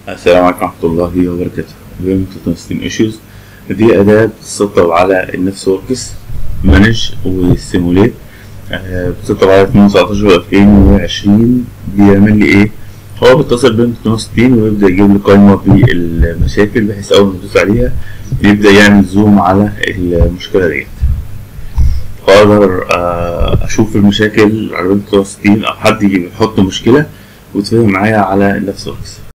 السلام عليكم ورحمة الله وبركاته بيم 360 ايشوز دي أداة بتسطب على النفس وركس مانج وسيموليت آه، بتسطب على 2019 و 2020 بيعمل لي ايه هو بيتصل بين 360 ويبدأ يجيب لي قائمة بالمشاكل بحيث أول ما تدوس عليها يبدأ يعمل زوم على المشكلة ديت فأقدر آه، أشوف المشاكل على بين 360 أو حد يجي يحط مشكلة ويتفاهم معايا على النفس وركس